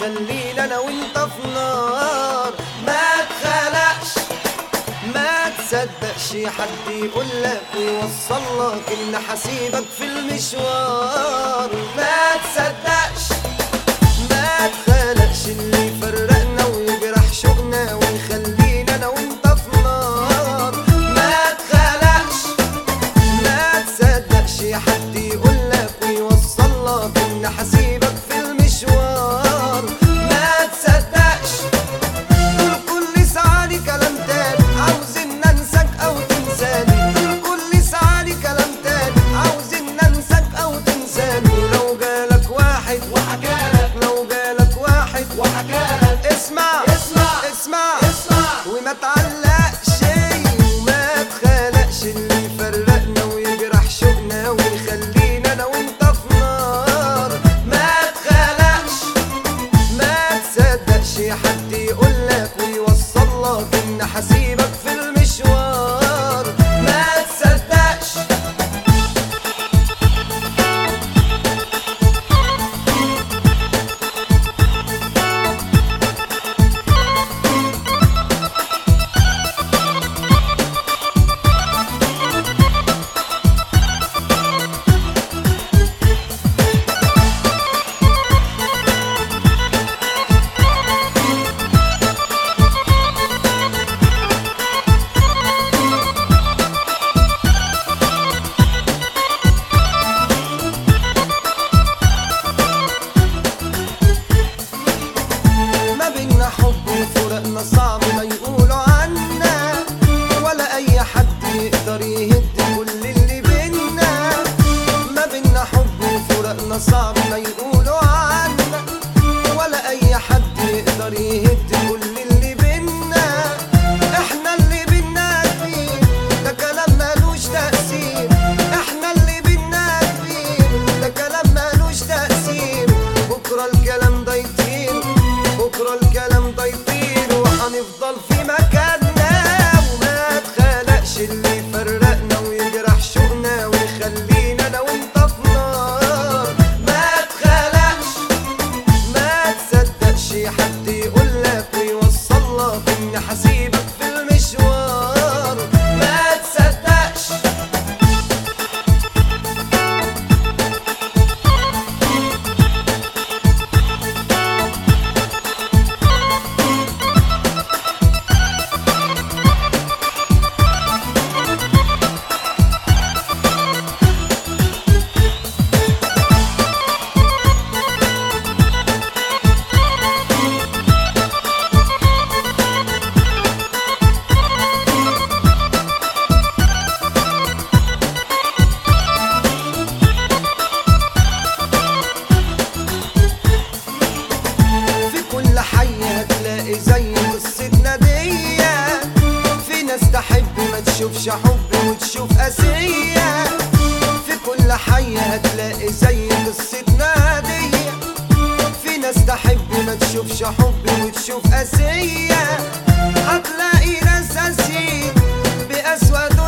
ويخلينا انا وانت في نار ما تخلقش ما تصدقش حد يقول لك ويوصل لك ان حسيبك في المشوار ما تصدقش ما تخلقش اللي يفرقنا ويجرح شوقنا ويخلينا انا وانت في نار ما تخلقش ما تصدقش حد يقول لك ويوصل لك ان حسيبك في المشوار ما تصدقش دول كل ساعة كلام تاني عاوز ان انساك او تنساني دول كل ساعة كلام تاني عاوز ان انساك او تنساني لو جالك واحد وحكالك لو جالك واحد وحكالك اسمع اسمع اسمع اسمع وما تعلقش وما تخلقش اللي يفرقنا ويجرح شوقنا ويخلينا انا وانت في نار ما تخلقش ما تصدقش حد يقول لك ويوصل لك ان حسيبك في المشوار ما تصدقش ما بينا حب وفرقنا صعب ما يقولوا عنا ولا اي حد يقدر يهد كل اللي بينا ما بينا حب وفرقنا صعب ما يقولوا عنا ولا اي حد يقدر يهد كل اللي بينا احنا اللي بينا كتير ده كلام ملوش تأثير احنا اللي بينا كتير ده كلام ملوش تأثير بكرة الكلام ده يطير بكرة الكلام ده يطير وهنفضل في مكاننا وما تخلقش اللي يفرقنا ويجرح شوقنا ويخلينا انا وانت في نار ما تخلقش ما تصدقش حد يقول لك ويوصل لك ان حسيبك في المشوار ما تصدقش في كل حي هتلاقي زي قصتنا دي في ناس تحب ما تشوفش حب وتشوف قاسية في كل حي هتلاقي زي قصتنا دي في ناس تحب ما تشوفش حب وتشوف قاسية هتلاقي ناس قاسيين بأسود